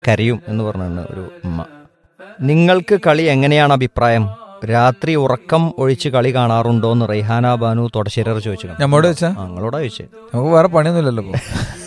കരയും എന്ന് പറഞ്ഞാണ് ഒരു ഉമ്മ നിങ്ങൾക്ക് കളി എങ്ങനെയാണ് അഭിപ്രായം രാത്രി ഉറക്കം ഒഴിച്ച് കളി കാണാറുണ്ടോ എന്ന് റെയ്ഹാന ബാനു തൊടശ്ശേരർ ചോദിച്ചു നമ്മോട് വെച്ചാ ഞങ്ങളോടാ ചോദിച്ചത് നമുക്ക് വേറെ പണിയൊന്നുമില്ലല്ലോ ഇപ്പൊ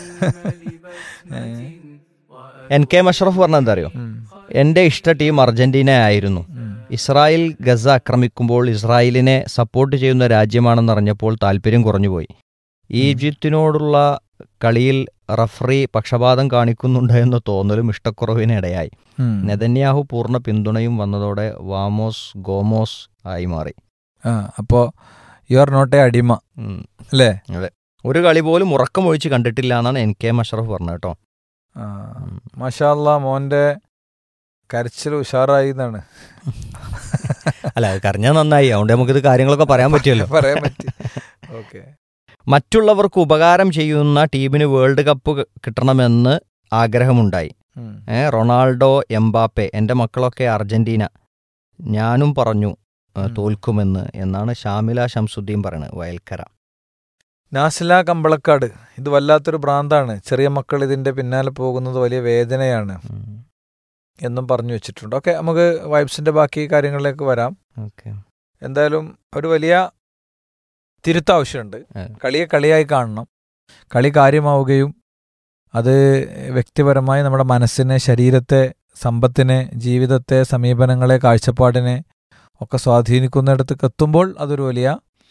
എൻ കെ മഷ്റഫ് പറഞ്ഞ എന്താ അറിയോ എന്റെ ഇഷ്ട ടീം അർജന്റീന ആയിരുന്നു ഇസ്രായേൽ ഗസ ആക്രമിക്കുമ്പോൾ ഇസ്രായേലിനെ സപ്പോർട്ട് ചെയ്യുന്ന രാജ്യമാണെന്നറിഞ്ഞപ്പോൾ താല്പര്യം കുറഞ്ഞുപോയി ഈജിപ്തിനോടുള്ള കളിയിൽ റഫറി പക്ഷപാതം കാണിക്കുന്നുണ്ട് എന്ന തോന്നലും ഇഷ്ടക്കുറവിന് ഇടയായി ഉം. നെതന്യാഹു പൂർണ്ണ പിന്തുണയും വന്നതോടെ വാമോസ് ഗോമോസ് ആയി മാറി ആ അപ്പോ യു ആർ നോട്ട് എ അടിമ ഉം. അല്ലേ അതെ ഒരു കളി പോലും ഉറക്കം ഒഴിച്ച് കണ്ടിട്ടില്ല എന്നാണ് എൻ കെ മഷറഫ് പറഞ്ഞത് കേട്ടോ ആ മാഷാല്ല മോന്റെ കരച്ചിൽ ഉഷാറായി എന്നാണ് അല്ല അത് കരഞ്ഞാൽ നന്നായി അതുകൊണ്ട് നമുക്കിത് കാര്യങ്ങളൊക്കെ പറയാൻ പറ്റുമല്ലോ പറയാൻ പറ്റി ഓക്കെ മറ്റുള്ളവർക്ക് ഉപകാരം ചെയ്യുന്ന ടീമിന് വേൾഡ് കപ്പ് ക- കിട്ടണമെന്ന് ആഗ്രഹമുണ്ടായി ഏ, റൊണാൾഡോ എംബാപ്പെ എൻ്റെ മക്കളൊക്കെ അർജന്റീന ഞാനും പറഞ്ഞു ഏ, ഉം. തോൽക്കുമെന്ന് എന്നാണ് ഷാമില ഷംസുദ്ദീൻ പറയുന്നത് വയൽക്കര നാസില കമ്പളക്കാട് ഇത് വല്ലാത്തൊരു ഭ്രാന്താണ് ചെറിയ മക്കൾ ഇതിന്റെ പിന്നാലെ പോകുന്നത് വലിയ വേദനയാണ് ഉം. എന്നും പറഞ്ഞു വെച്ചിട്ടുണ്ട് ഓക്കെ നമുക്ക് വൈബ്സിന്റെ ബാക്കി കാര്യങ്ങളിലേക്ക് വരാം ഓക്കെ എന്തായാലും ഒരു വലിയ തിരുത്താവശ്യമുണ്ട് ആ. കളിയെ കളിയായി കാണണം കളി കാര്യമാവുകയും അത് വ്യക്തിപരമായി നമ്മുടെ മനസ്സിനെ ശരീരത്തെ സമ്പത്തിനെ ജീവിതത്തെ സമീപനങ്ങളെ കാഴ്ചപ്പാടിനെ ഒക്കെ സ്വാധീനിക്കുന്നിടത്തേക്ക് എത്തുമ്പോൾ അതൊരു വലിയ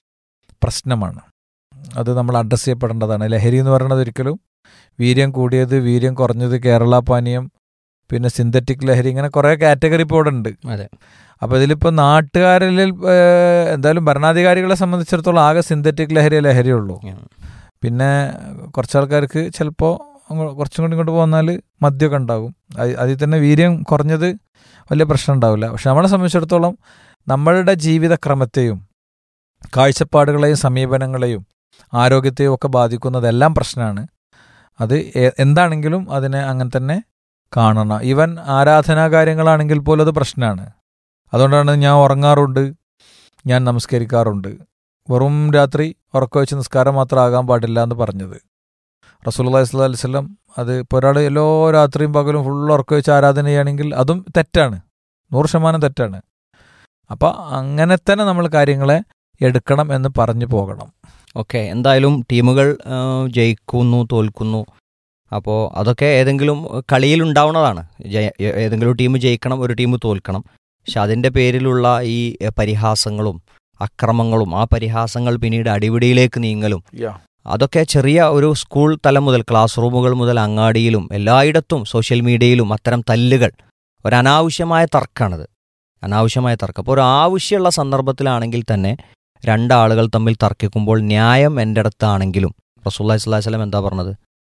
പ്രശ്നമാണ് അത് നമ്മൾ അഡ്രസ്സ് ചെയ്യപ്പെടേണ്ടതാണ് ലഹരി എന്ന് പറയുന്നത് ഒരിക്കലും വീര്യം കൂടിയത് വീര്യം കുറഞ്ഞത് കേരള പാനീയം പിന്നെ സിന്തറ്റിക് ലഹരി ഇങ്ങനെ കുറേ കാറ്റഗറി ഇപ്പോൾ ഇവിടെ ഉണ്ട് അതെ അപ്പോൾ ഇതിലിപ്പോൾ നാട്ടുകാരിൽ ഏഹ്, എന്തായാലും ഭരണാധികാരികളെ സംബന്ധിച്ചിടത്തോളം ആകെ സിന്തറ്റിക് ലഹരി ലഹരിയുള്ളൂ ഉം. പിന്നെ കുറച്ച് ആൾക്കാർക്ക് ചിലപ്പോൾ കുറച്ചും കൂടി ഇങ്ങോട്ട് പോന്നാൽ മദ്യമൊക്കെ ഉണ്ടാകും അതി- അതിൽ തന്നെ വീര്യം കുറഞ്ഞത് വലിയ പ്രശ്നം ഉണ്ടാവില്ല പക്ഷെ നമ്മളെ സംബന്ധിച്ചിടത്തോളം നമ്മളുടെ ജീവിതക്രമത്തെയും കാഴ്ചപ്പാടുകളെയും സമീപനങ്ങളെയും ആരോഗ്യത്തെയും ഒക്കെ ബാധിക്കുന്നതെല്ലാം പ്രശ്നമാണ് അത് എ- എന്താണെങ്കിലും അതിനെ അങ്ങനെ തന്നെ കാണണം ഈവൻ ആരാധനാ കാര്യങ്ങളാണെങ്കിൽ പോലും അത് പ്രശ്നമാണ് അതുകൊണ്ടാണ് ഞാൻ ഉറങ്ങാറുണ്ട് ഞാൻ നമസ്കരിക്കാറുണ്ട് വെറും രാത്രി ഉറക്കം വെച്ച് നിസ്കാരം മാത്രം ആകാൻ പാടില്ല എന്ന് പറഞ്ഞത് റസൂലുള്ളാഹി സ്വല്ലല്ലാഹി അലൈഹി വസല്ലം അത് ഇപ്പോൾ ഒരാൾ എല്ലാ രാത്രിയും പകലും ഫുൾ ഉറക്കം വെച്ച് ആരാധന ചെയ്യുകയാണെങ്കിൽ അതും തെറ്റാണ് നൂറ് ശതമാനം തെറ്റാണ് അപ്പം അങ്ങനെ തന്നെ നമ്മൾ കാര്യങ്ങളെ എടുക്കണം എന്ന് പറഞ്ഞു പോകണം ഓക്കെ എന്തായാലും ടീമുകൾ ആ, ജയിക്കുന്നു തോൽക്കുന്നു അപ്പോൾ അതൊക്കെ ഏതെങ്കിലും കളിയിൽ ഉണ്ടാവുന്നതാണ് ജയ- ഏ- ഏതെങ്കിലും ടീം ജയിക്കണം ഒരു ടീം തോൽക്കണം പക്ഷെ അതിൻ്റെ പേരിലുള്ള ഈ എ, പരിഹാസങ്ങളും അക്രമങ്ങളും ആ പരിഹാസങ്ങൾ പിന്നീട് അടിപിടിയിലേക്ക് നീങ്ങലും അതൊക്കെ ചെറിയ ഒരു സ്കൂൾ തലം മുതൽ ക്ലാസ് റൂമുകൾ മുതൽ അങ്ങാടിയിലും എല്ലായിടത്തും സോഷ്യൽ മീഡിയയിലും അത്തരം തല്ലുകൾ ഒരു അനാവശ്യമായ തർക്കമാണത് അനാവശ്യമായ തർക്കം അപ്പോൾ ഒരു ആവശ്യമുള്ള സന്ദർഭത്തിലാണെങ്കിൽ തന്നെ രണ്ടാളുകൾ തമ്മിൽ തർക്കിക്കുമ്പോൾ ന്യായം എൻ്റെ അടുത്താണെങ്കിലും റസൂല്ലാ സ്വല്ലല്ലാഹി വസല്ലം എന്താ പറഞ്ഞത്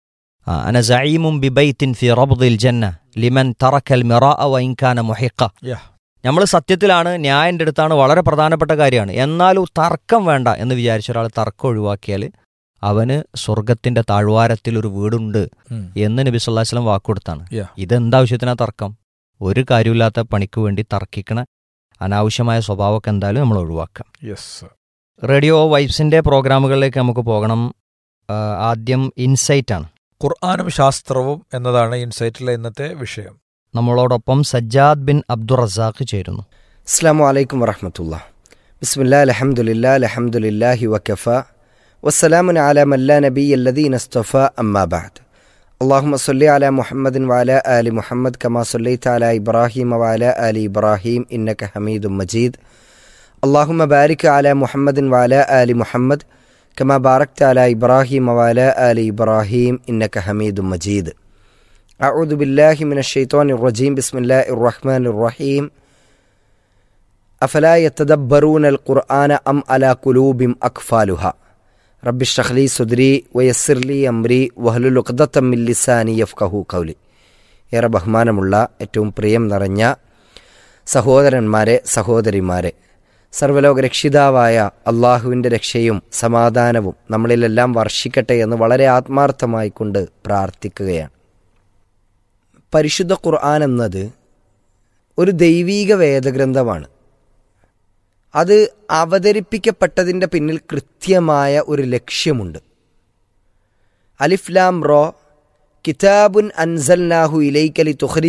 ആ, അന സഈമും ബിബൈത്തിൻ ഫി റബ്ദിൽ ജന്ന ലിമൻ തറക്കൽ മിറാഅ വഇൻ കാന മുഹിഖ Yeah. നമ്മൾ സത്യത്തിലാണ് ന്യായം എൻ്റെ അടുത്താണ് വളരെ പ്രധാനപ്പെട്ട കാര്യമാണ് എന്നാലും തർക്കം വേണ്ട എന്ന് വിചാരിച്ച ഒരാൾ തർക്കം ഒഴിവാക്കിയാൽ അവന് സ്വർഗത്തിന്റെ താഴ്വാരത്തിൽ ഒരു വീടുണ്ട് ഉം. എന്ന് നബി സല്ലല്ലാഹു അലൈഹി വസല്ലം വാക്കുകൊടുത്താണ് Yeah. ഇതെന്താവശ്യത്തിനാ തർക്കം ഒരു കാര്യമില്ലാത്ത പണിക്ക് വേണ്ടി തർക്കിക്കണ അനാവശ്യമായ സ്വഭാവമൊക്കെ എന്തായാലും നമ്മൾ ഒഴിവാക്കാം യെസ് റേഡിയോ വൈബ്സിന്റെ പ്രോഗ്രാമുകളിലേക്ക് നമുക്ക് പോകണം ആ, ആദ്യം ഇൻസൈറ്റ് ആണ് ഖുർആാനും ശാസ്ത്രവും എന്നതാണ് ഇൻസൈറ്റിലെ ഇന്നത്തെ വിഷയം നമ്മളോടൊപ്പം സജ്ജാദ് ബിൻ അബ്ദുറസാഖ് ചേരുന്നു السلام عليكم ورحمة الله بسم الله الحمد لله الحمد لله وكفى والسلام على من لا نبي الذين اصطفى أما بعد اللهم صل على محمد وعلى آل محمد كما صليت على إبراهيم وعلى آل إبراهيم إنك حميد مجيد اللهم بارك على محمد وعلى آل محمد كما باركت على إبراهيم وعلى آل إبراهيم إنك حميد مجيد أعوذ بالله من الشيطان الرجيم بسم الله الرحمن الرحيم أفلا يتدبرون القرآن أم على قلوب أكفالها رب اشرح لي صدري ويسر لي أمري واحلل عقدة من لساني يفقهوا قولي ഏറെ ബഹുമാനമുള്ള ഏറ്റവും പ്രിയം നിറഞ്ഞ സഹോദരന്മാരെ സഹോദരിമാരെ സർവ്വലോക രക്ഷിതാവായ അള്ളാഹുവിൻ്റെ രക്ഷയും സമാധാനവും നമ്മളിലെല്ലാം വർഷിക്കട്ടെ എന്ന് വളരെ ആത്മാർത്ഥമായി കൊണ്ട് പ്രാർത്ഥിക്കുകയാണ് പരിശുദ്ധ ഖുർആൻ എന്നത് ഒരു ദൈവീക വേദഗ്രന്ഥമാണ് അത് അവതരിപ്പിക്കപ്പെട്ടതിൻ്റെ പിന്നിൽ കൃത്യമായ ഒരു ലക്ഷ്യമുണ്ട് അലിഫ്ലാം റോ കിതാബുൻ അൻസൽനാഹു ഇലൈക ലിതുഖ്രിജ